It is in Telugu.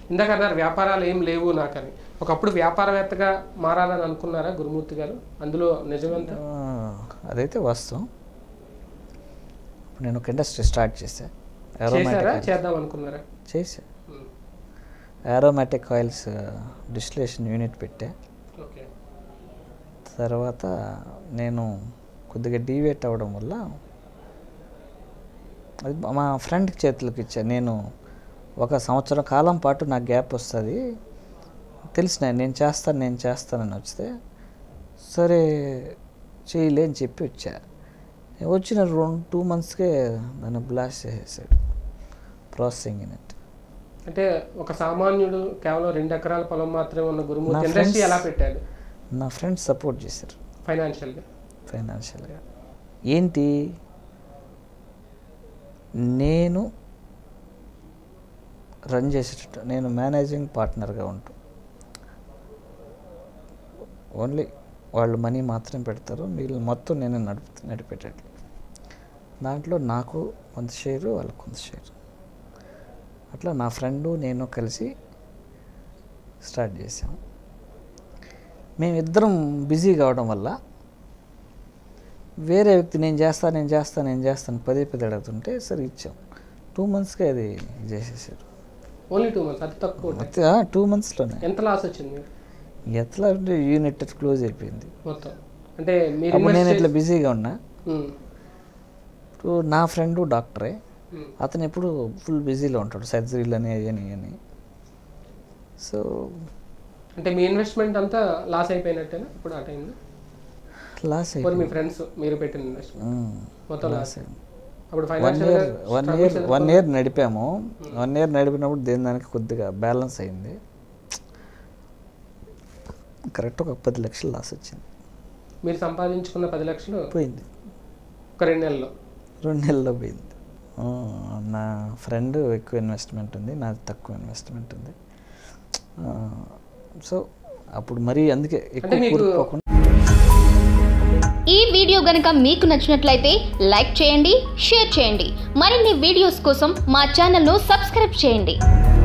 ఇందాక అన్నారు వ్యాపారాలు ఏం లేవు నాకని ఒకప్పుడు వ్యాపారవేత్తగా మారాలని అనుకున్నారా గురుమూర్తి గారు అందులో నిజమంతా ఆ, అదైతే వాస్తవం ఇప్పుడు నేను ఒక ఇండస్ట్రీ స్టార్ట్ చేశా చేశారా ఏరోమాటిక్ చేద్దాం అనుకున్నారా చేశా ఉమ్. ఏరోమాటిక్ ఆయిల్స్ డిస్టిలేషన్ యూనిట్ పెట్టా ఓకే తర్వాత నేను కొద్దిగా డీవేట్ అవ్వడం వల్ల అది మా ఫ్రెండ్కి చేతులకు ఇచ్చా నేను ఒక సంవత్సరం కాలం పాటు నాకు గ్యాప్ వస్తుంది తెలిసిన నేను చేస్తాను నేను చేస్తానని వస్తే సరే చేయలే అని చెప్పి వచ్చా వచ్చిన రెండు టూ మంత్స్కే దాన్ని బ్లాస్ట్ చేసేసాడు ప్రాసెసింగ్ యూనిట్ అంటే ఒక సామాన్యుడు కేవలం రెండు ఎకరాల పొలం మాత్రమే ఉన్న నా గురుమూర్తి ఇండస్ట్రీ friends- ఎలా పెట్టాడు నా ఫ్రెండ్స్ సపోర్ట్ చేశారు ఫైనాన్షియల్గా ఫైనాన్షియల్గా ఏంటి నేను రన్ చేసేటట్టు నేను మేనేజింగ్ పార్ట్నర్గా ఉంటూ ఓన్లీ వాళ్ళు మనీ మాత్రం పెడతారు మిగిలిన మొత్తం నేను నడుపు నడిపేటట్లు దాంట్లో నాకు కొంత షేరు వాళ్ళకి కొంత షేరు అట్లా నా ఫ్రెండు నేను కలిసి స్టార్ట్ చేసాం మేమిద్దరం బిజీ కావడం వల్ల వేరే వ్యక్తి నేను చేస్తా నేను చేస్తా నేను చేస్తాను పదే పదే అడుగుతుంటే సరే ఇచ్చాం టూ మంత్స్కి అది చేసేసారు ఓన్లీ టూ మంత్స్ అతి తక్కువ ఉంటాయి. మొత్తం టూ మంత్స్లోనే ఎంత లాస్ వచ్చింది మీకు ఎట్లా అంటే యూనిట్ క్లోజ్ అయిపోయింది మొత్తం అంటే మీరు అప్పుడు నేను invest ఇట్లా చేసి- బిజీగా ఉన్నా ఉమ్, ఇప్పుడు నా ఫ్రెండు డాక్టరే ఉమ్. అతను ఎప్పుడు ఫుల్ బిజీలో ఉంటాడు సర్జరీలు అని అని అని సో అంటే మీ ఇన్వెస్ట్మెంట్ అంతా లాస్ అయిపోయినట్టేనా ఇప్పుడు ఆ టైంలో లాస్ పోనీ మీ అయిపోయింది ఫ్రెండ్స్ మీరు పెట్టిన ఇన్వెస్ట్మెంట్ మొత్తం లాస్ లాస్ అయింది అప్పుడు one financial year one year one year నడిపాము వన్ ఇయర్ నడిపినప్పుడు దేని దానికి కొద్దిగా బ్యాలెన్స్ అయింది కరెక్ట్ ఒక పది లక్షలు లాస్ వచ్చింది మీరు సంపాదించుకున్న పది లక్షలు పోయింది ఒక రెండు నెలల్లో రెండు నెలల్లో పోయింది ఆ, నా ఫ్రెండ్ ఎక్కువ ఇన్వెస్ట్మెంట్ ఉంది నాది తక్కువ ఇన్వెస్ట్మెంట్ ఉంది సో అప్పుడు మరీ అందుకే ఎక్కువ మీకు- కూరుకుపోకుండా ఈ వీడియో గనుక మీకు నచ్చినట్లయితే లైక్ చేయండి షేర్ చేయండి మరిన్ని వీడియోస్ కోసం మా ఛానల్ను సబ్స్క్రైబ్ చేయండి